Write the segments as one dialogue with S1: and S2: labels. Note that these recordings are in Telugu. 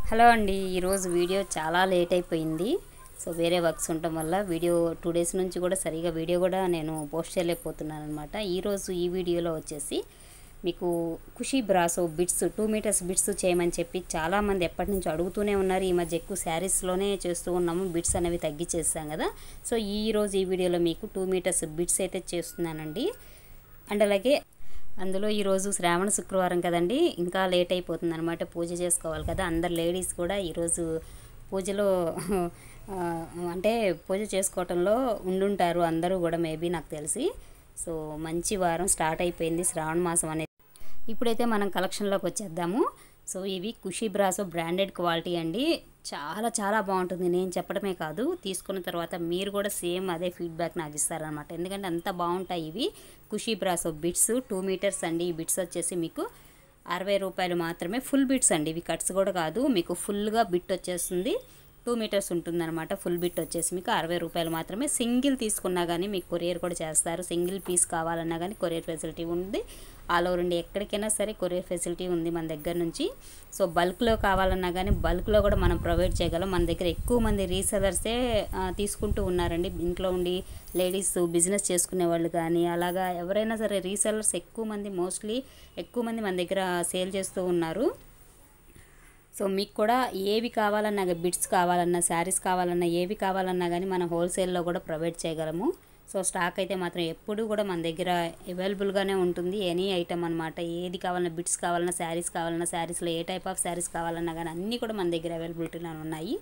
S1: హలో అండి ఈరోజు వీడియో చాలా లేట్ అయిపోయింది సో వేరే వర్క్స్ ఉండటం వల్ల వీడియో టూ డేస్ నుంచి కూడా సరిగా వీడియో కూడా నేను పోస్ట్ చేయలేకపోతున్నాను అనమాట ఈరోజు ఈ వీడియోలో వచ్చేసి మీకు Khushi brasso bits two meters bits చేయమని చెప్పి చాలామంది ఎప్పటి నుంచి అడుగుతూనే ఉన్నారు ఈ మధ్య ఎక్కువ శారీస్లోనే చేస్తూ ఉన్నాము బిట్స్ అనేవి తగ్గించేస్తాం కదా సో ఈ రోజు ఈ వీడియోలో మీకు టూ మీటర్స్ బిట్స్ అయితే చేస్తున్నానండి అండ్ అలాగే అందులో ఈరోజు శ్రావణ శుక్రవారం కదండి ఇంకా లేట్ అయిపోతుంది అనమాట పూజ చేసుకోవాలి కదా అందరు లేడీస్ కూడా ఈరోజు పూజలో ఆ, అంటే పూజ చేసుకోవటంలో ఉండుంటారు అందరూ కూడా మేబీ నాకు తెలిసి సో మంచి వారం స్టార్ట్ అయిపోయింది శ్రావణ మాసం అనేది ఇప్పుడైతే మనం కలెక్షన్లోకి వచ్చేద్దాము సో ఇవి ఖుషీ బ్రాసో బ్రాండెడ్ క్వాలిటీ అండి చాలా చాలా బాగుంటుంది నేను చెప్పడమే కాదు తీసుకున్న తర్వాత మీరు కూడా సేమ్ అదే ఫీడ్బ్యాక్ నాకు ఇస్తారనమాట ఎందుకంటే అంత బాగుంటాయి ఇవి Khushi brasso bits two meters అండి ఈ బిట్స్ వచ్చేసి మీకు అరవై రూపాయలు మాత్రమే ఫుల్ బిట్స్ అండి ఇవి కట్స్ కూడా కాదు మీకు ఫుల్గా బిట్ వచ్చేస్తుంది టూ మీటర్స్ ఉంటుందన్నమాట ఫుల్ బిట్ వచ్చేసి మీకు అరవై రూపాయలు మాత్రమే సింగిల్ తీసుకున్నా కానీ మీకు కొరియర్ కూడా చేస్తారు సింగిల్ పీస్ కావాలన్నా కానీ కొరియర్ ఫెసిలిటీ ఉంది ఆల్ ఓవర్ ఇండియా ఎక్కడికైనా సరే కొరియర్ ఫెసిలిటీ ఉంది మన దగ్గర నుంచి సో బల్క్లో కావాలన్నా కానీ బల్క్లో కూడా మనం ప్రొవైడ్ చేయగలం మన దగ్గర ఎక్కువ మంది రీసెలర్సే ఆ, తీసుకుంటూ ఉన్నారండి ఇంట్లో ఉండి లేడీస్ బిజినెస్ చేసుకునే వాళ్ళు కానీ అలాగా ఎవరైనా సరే రీసెలర్స్ ఎక్కువ మంది మోస్ట్లీ ఎక్కువ మంది మన దగ్గర సేల్ చేస్తూ ఉన్నారు సో మీకు కూడా ఏవి కావాలన్నా బిట్స్ కావాలన్నా శారీస్ కావాలన్నా ఏవి కావాలన్నా కానీ మనం హోల్సేల్లో కూడా ప్రొవైడ్ చేయగలము సో స్టాక్ అయితే మాత్రం ఎప్పుడూ కూడా మన దగ్గర అవైలబుల్గానే ఉంటుంది ఎనీ ఐటమ్ అనమాట ఏది కావాలన్నా బిట్స్ కావాలన్నా శారీస్ కావాలన్నా శారీస్లో ఏ టైప్ ఆఫ్ శారీస్ కావాలన్నా కానీ అన్నీ కూడా మన దగ్గర అవైలబిలిటీలో ఉన్నాయి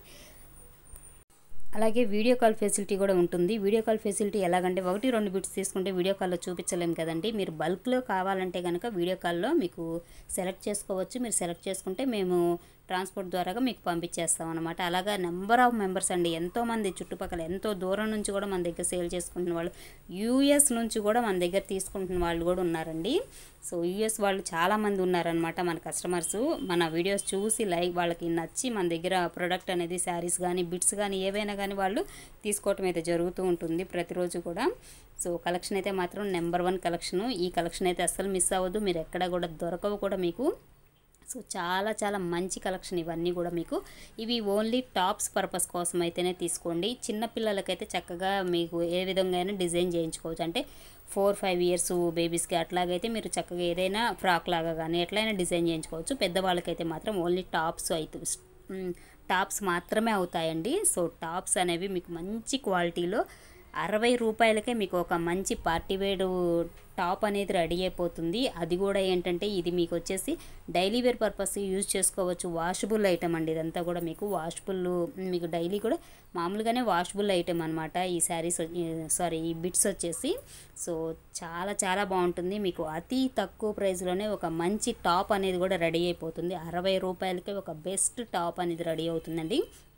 S1: అలాగే వీడియో కాల్ ఫెసిలిటీ కూడా ఉంటుంది వీడియో కాల్ ఫెసిలిటీ ఎలాగంటే ఒకటి రెండు బిట్స్ తీసుకుంటే వీడియో కాల్లో చూపించలేము కదండి మీరు బల్క్లో కావాలంటే కనుక వీడియో కాల్లో మీకు సెలెక్ట్ చేసుకోవచ్చు మీరు సెలెక్ట్ చేసుకుంటే మేము ట్రాన్స్పోర్ట్ ద్వారాగా మీకు పంపించేస్తాం అనమాట అలాగా నెంబర్ ఆఫ్ మెంబర్స్ అండి ఎంతోమంది చుట్టుపక్కల ఎంతో దూరం నుంచి కూడా మన దగ్గర సేల్ చేసుకుంటున్న వాళ్ళు యూఎస్ నుంచి కూడా మన దగ్గర తీసుకుంటున్న వాళ్ళు కూడా ఉన్నారండి సో యూఎస్ వాళ్ళు చాలామంది ఉన్నారనమాట మన కస్టమర్స్ మన వీడియోస్ చూసి లైక్ వాళ్ళకి నచ్చి మన దగ్గర ప్రోడక్ట్ అనేది శారీస్ కానీ బిట్స్ కానీ ఏవైనా కానీ వాళ్ళు తీసుకోవటం అయితే జరుగుతూ ఉంటుంది ప్రతిరోజు కూడా సో కలెక్షన్ అయితే మాత్రం నెంబర్ వన్ కలెక్షను ఈ కలెక్షన్ అయితే అస్సలు మిస్ అవ్వదు మీరు ఎక్కడ కూడా దొరకవు కూడా మీకు సో చాలా చాలా మంచి కలెక్షన్ ఇవన్నీ కూడా మీకు ఇవి ఓన్లీ టాప్స్ పర్పస్ కోసం అయితేనే తీసుకోండి చిన్న పిల్లలకైతే చక్కగా మీకు ఏ విధంగా అయినా డిజైన్ చేయించుకోవచ్చు అంటే ఫోర్ ఫైవ్ ఇయర్స్ బేబీస్కి అట్లాగైతే మీరు చక్కగా ఏదైనా ఫ్రాక్ లాగా కానీ ఎట్లయినా డిజైన్ చేయించుకోవచ్చు పెద్దవాళ్ళకైతే మాత్రం ఓన్లీ టాప్స్ అయితే మ్, టాప్స్ మాత్రమే అవుతాయండి సో టాప్స్ అనేవి మీకు మంచి క్వాలిటీలో అరవై రూపాయలకే మీకు ఒక మంచి పార్టీ వేర్ టాప్ అనేది రెడీ అయిపోతుంది అది కూడా ఏంటంటే ఇది మీకు వచ్చేసి డైలీ వేర్ పర్పస్ యూజ్ చేసుకోవచ్చు వాషబుల్ ఐటమ్ అండి ఇదంతా కూడా మీకు వాషబుల్ మీకు డైలీ కూడా మామూలుగానే వాషబుల్ ఐటమ్ అనమాట ఈ శారీస్ సారీ ఈ బిట్స్ వచ్చేసి సో చాలా చాలా బాగుంటుంది మీకు అతి తక్కువ ప్రైస్లోనే ఒక మంచి టాప్ అనేది కూడా రెడీ అయిపోతుంది అరవై రూపాయలకే ఒక బెస్ట్ టాప్ అనేది రెడీ అవుతుందండి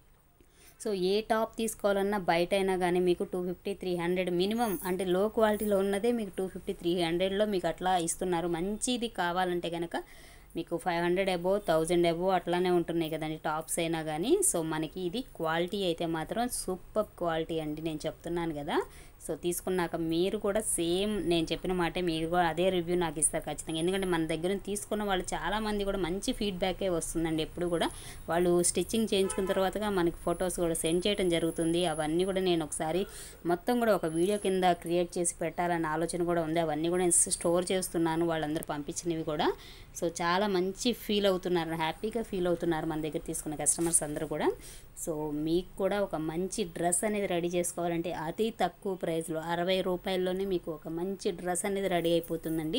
S1: సో ఏ టాప్ తీసుకోవాలన్నా బయట అయినా కానీ మీకు two fifty three hundred minimum అంటే లో క్వాలిటీలో ఉన్నదే మీకు టూ ఫిఫ్టీ త్రీ హండ్రెడ్లో మీకు అట్లా ఇస్తున్నారు మంచిది కావాలంటే కనుక మీకు five hundred above thousand above అట్లానే ఉంటున్నాయి కదండి టాప్స్ అయినా కానీ సో మనకి ఇది క్వాలిటీ అయితే మాత్రం సూపర్ క్వాలిటీ అండి నేను చెప్తున్నాను కదా సో తీసుకున్నాక మీరు కూడా సేమ్ నేను చెప్పిన మాటే మీరు కూడా అదే రివ్యూ నాకు ఇస్తారు ఖచ్చితంగా ఎందుకంటే మన దగ్గర నుంచి తీసుకున్న వాళ్ళు చాలామంది కూడా మంచి ఫీడ్బ్యాకే వస్తుందండి ఎప్పుడు కూడా వాళ్ళు స్టిచ్చింగ్ చేయించుకున్న తర్వాతగా మనకి ఫొటోస్ కూడా సెండ్ చేయడం జరుగుతుంది అవన్నీ కూడా నేను ఒకసారి మొత్తం కూడా ఒక వీడియో కింద క్రియేట్ చేసి పెట్టాలన్న ఆలోచన కూడా ఉంది అవన్నీ కూడా నేను స్టోర్ చేస్తున్నాను వాళ్ళందరూ పంపించినవి కూడా సో చాలా మంచి ఫీల్ అవుతున్నారు హ్యాపీగా ఫీల్ అవుతున్నారు మన దగ్గర తీసుకున్న కస్టమర్స్ అందరూ కూడా సో మీకు కూడా ఒక మంచి డ్రెస్ అనేది రెడీ చేసుకోవాలంటే అతి తక్కువ ప్రైస్లో అరవై రూపాయల్లోనే మీకు ఒక మంచి డ్రెస్ అనేది రెడీ అయిపోతుందండి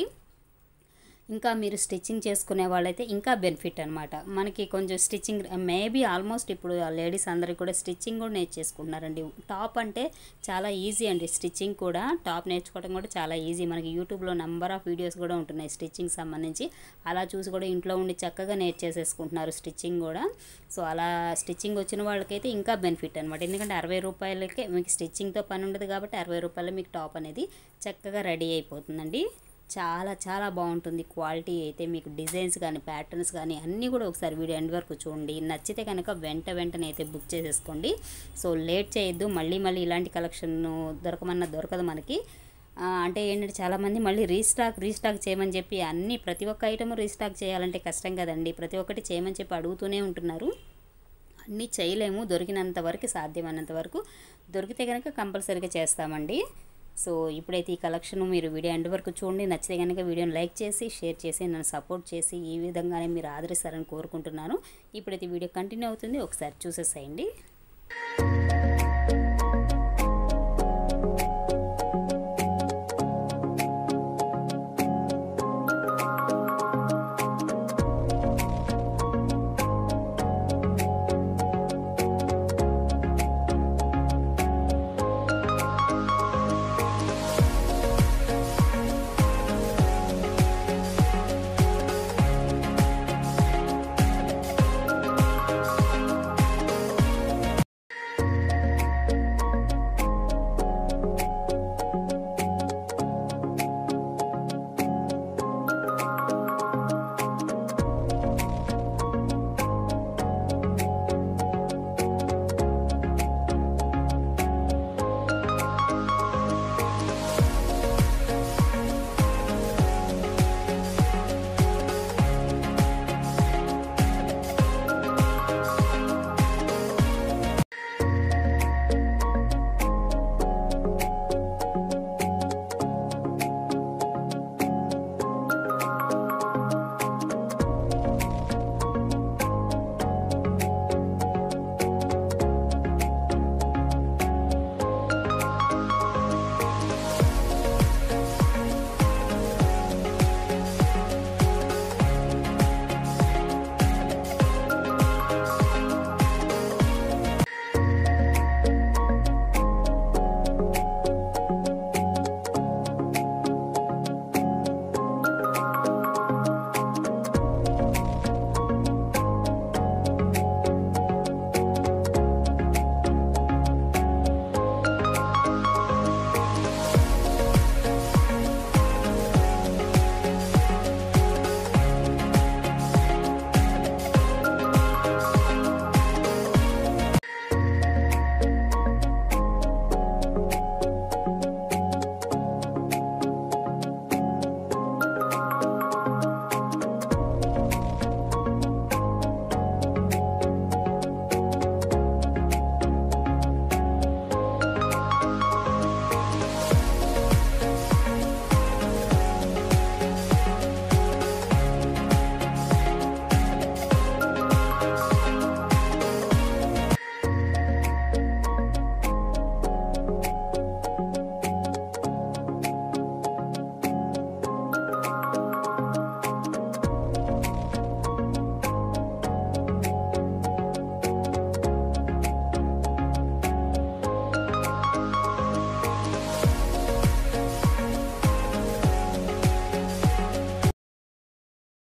S1: ఇంకా మీరు స్టిచ్చింగ్ చేసుకునే వాళ్ళైతే ఇంకా బెనిఫిట్ అనమాట మనకి కొంచెం స్టిచ్చింగ్ మేబీ ఆల్మోస్ట్ ఇప్పుడు లేడీస్ అందరికీ కూడా స్టిచ్చింగ్ కూడా నేర్చేసుకుంటున్నారండి టాప్ అంటే చాలా ఈజీ అండి స్టిచ్చింగ్ కూడా టాప్ నేర్చుకోవడం కూడా చాలా ఈజీ మనకి యూట్యూబ్లో నెంబర్ ఆఫ్ వీడియోస్ కూడా ఉంటున్నాయి స్టిచ్చింగ్ సంబంధించి అలా చూసి కూడా ఇంట్లో ఉండి చక్కగా నేర్చేసేసుకుంటున్నారు స్టిచ్చింగ్ కూడా సో అలా స్టిచ్చింగ్ వచ్చిన వాళ్ళకైతే ఇంకా బెనిఫిట్ అనమాట ఎందుకంటే అరవై రూపాయలకే మీకు స్టిచ్చింగ్తో పని ఉండదు కాబట్టి అరవై రూపాయలు మీకు టాప్ అనేది చక్కగా రెడీ అయిపోతుందండి చాలా చాలా బాగుంటుంది క్వాలిటీ అయితే మీకు డిజైన్స్ కానీ ప్యాటర్న్స్ కానీ అన్నీ కూడా ఒకసారి వీడియో ఎండ్ వరకు చూడండి నచ్చితే కనుక వెంట వెంటనే అయితే బుక్ చేసేసుకోండి సో లేట్ చేయొద్దు మళ్ళీ మళ్ళీ ఇలాంటి కలెక్షన్ దొరకమన్నా దొరకదు మనకి ఆ, అంటే ఏంటంటే చాలామంది మళ్ళీ రీస్టాక్ రీస్టాక్ చేయమని చెప్పి అన్ని ప్రతి ఒక్క ఐటమ్ రీస్టాక్ చేయాలంటే కష్టం కదండి ప్రతి ఒక్కటి చేయమని చెప్పి అడుగుతూనే ఉంటున్నారు అన్నీ చేయలేము దొరికినంత వరకు సాధ్యమైనంత వరకు దొరికితే కనుక కంపల్సరీగా చేస్తామండి సో ఇప్పుడైతే ఈ కలెక్షన్ మీరు వీడియో ఎండ్ వరకు చూడండి నచ్చితే కనుక వీడియోని లైక్ చేసి షేర్ చేసి నన్ను సపోర్ట్ చేసి ఈ విధంగానే మీరు ఆదరిస్తారని కోరుకుంటున్నాను ఇప్పుడైతే వీడియో కంటిన్యూ అవుతుంది ఒకసారి చూసేసేయండి